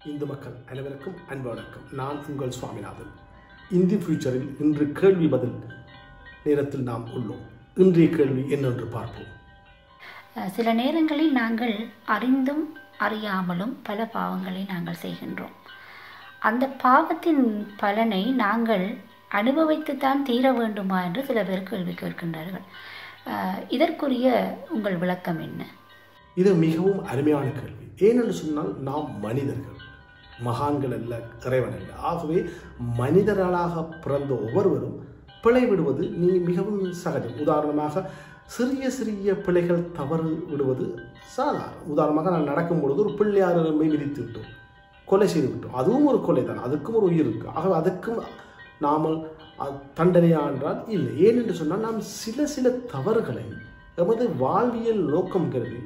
இந்து மக்கள் அனைவருக்கும் அன்பு வணக்கம் நான் உங்கள் சுவாமிநாதன் இந்தி ஃபியூச்சரில் இன்று கேள்வி பதில் நேரத்தில் நாம் உள்ளோம் இன்றைய கேள்வி என்னென்று பார்ப்போம் அஹ் சில நேரங்களில் நாங்கள் அறிந்தும் அறியாமலும் பல பாவங்களை நாங்கள் செய்கின்றோம் அந்த பாவத்தின் பலனை நாங்கள் அனுபவித்துத்தான் தீர வேண்டுமா என்று சில பேர் கேள்வி கேட்கின்றார்கள் அஹ் இதற்குரிய உங்கள் விளக்கம் என்ன இது மிகவும் அருமையான கேள்வி ஏனென்று சொன்னால் நாம் மனிதர்கள் மகான்கள் அல்ல இறைவன் அல்ல ஆகவே மனிதர்களாக பிறந்த ஒவ்வொருவரும் பிழை விடுவது நீ மிகவும் சகஜம் உதாரணமாக சிறிய சிறிய பிழைகள் தவறு விடுவது சாதாரணம் உதாரணமாக நான் நடக்கும் பொழுது ஒரு பிள்ளையார் எலும்பை விதித்து விட்டோம் கொலை செய்து விட்டோம் அதுவும் ஒரு கொலை தான் அதுக்கும் ஒரு உயிர் இருக்கு ஆகவே அதுக்கும் நாமல் அ- தண்டனையா என்றால் இல்லை ஏனென்று சொன்னால் நாம் சில சில தவறுகளை எமது வாழ்வியல் நோக்கம் கருதி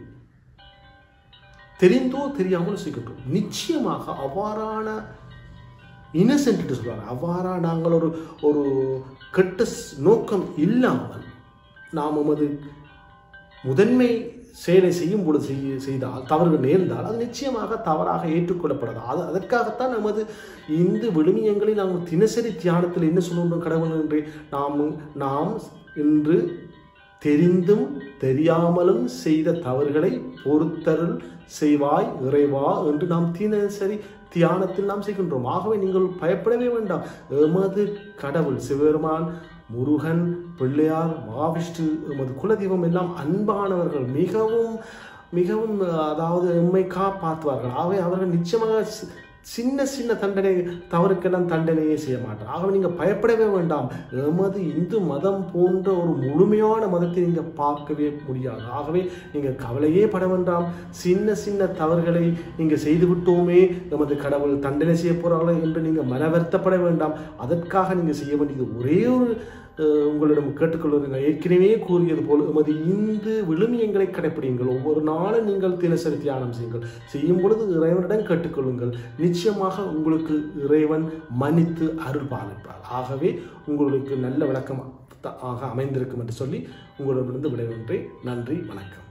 தெரிந்தோ தெரியாமல் செய்கின்றோம் நிச்சயமாக அவ்வாறான இன்னசென்ட் சொல்றாங்க அவ்வாறா நாங்கள் ஒரு ஒரு கெட்ட ஸ்- நோக்கம் இல்லாமல் நாம் எமது முதன்மை செயலை செய்யும் பொழுது செய்ய செய்தால் தவறுகள் நேர்ந்தால் அது நிச்சயமாக தவறாக ஏற்றுக்கொள்ளப்படாது அது அதற்காகத்தான் நமது இந்து விழுமியங்களை நாம் தினசரி தியானத்தில் என்ன சொல்லுகின்றோம் கடவுள் என்று நாம் நாம் இன்று தெரிந்தும் தெரியாமலும் செய்த தவறுகளை பொறுத்தருள் செய்வாய் இறைவா என்று நாம் தினசரி தியானத்தில் நாம் செய்கின்றோம் ஆகவே நீங்கள் பயப்படவே வேண்டாம் எமது கடவுள் சிவபெருமான் முருகன் பிள்ளையார் மகாவிஷ்ணு எமது குலதெய்வம் எல்லாம் அன்பானவர்கள் மிகவும் மிகவும் அதாவது எம்மை காப்பாற்றுவார்கள் ஆகவே அவர்கள் நிச்சயமாக சி- சின்ன சின்ன தண்டனை தவறுக்கெல்லாம் தண்டனையே செய்ய மாட்டார் ஆகவே நீங்கள் பயப்படவே வேண்டாம் எமது இந்து மதம் போன்ற ஒரு முழுமையான மதத்தை நீங்கள் பார்க்கவே முடியாது ஆகவே நீங்கள் கவலையே பட வேண்டாம் சின்ன சின்ன தவறுகளை நீங்கள் செய்து விட்டோமே எமது கடவுள் தண்டனை செய்ய போகிறார்களோ என்று நீங்கள் மனவருத்தப்பட வேண்டாம் அதற்காக நீங்கள் செய்ய வேண்டியது ஒரே ஒரு அஹ், உங்களிடம் கேட்டுக்கொள்வது நான் ஏற்கனவே கூறியது போல் எமது இந்து விழுமியங்களை கடைப்பிடியுங்கள் ஒவ்வொரு நாளும் நீங்கள் தினசரி தியானம் செய்யுங்கள் செய்யும் பொழுது இறைவனிடம் கேட்டுக்கொள்ளுங்கள் நிச்சயமாக உங்களுக்கு இறைவன் மன்னித்து அருள் பாலிப்பார் ஆகவே உங்களுக்கு நல்ல விளக்கம் ஆக அமைந்திருக்கும் என்று சொல்லி உங்களிடமிருந்து விடைபெற்றேன் நன்றி வணக்கம்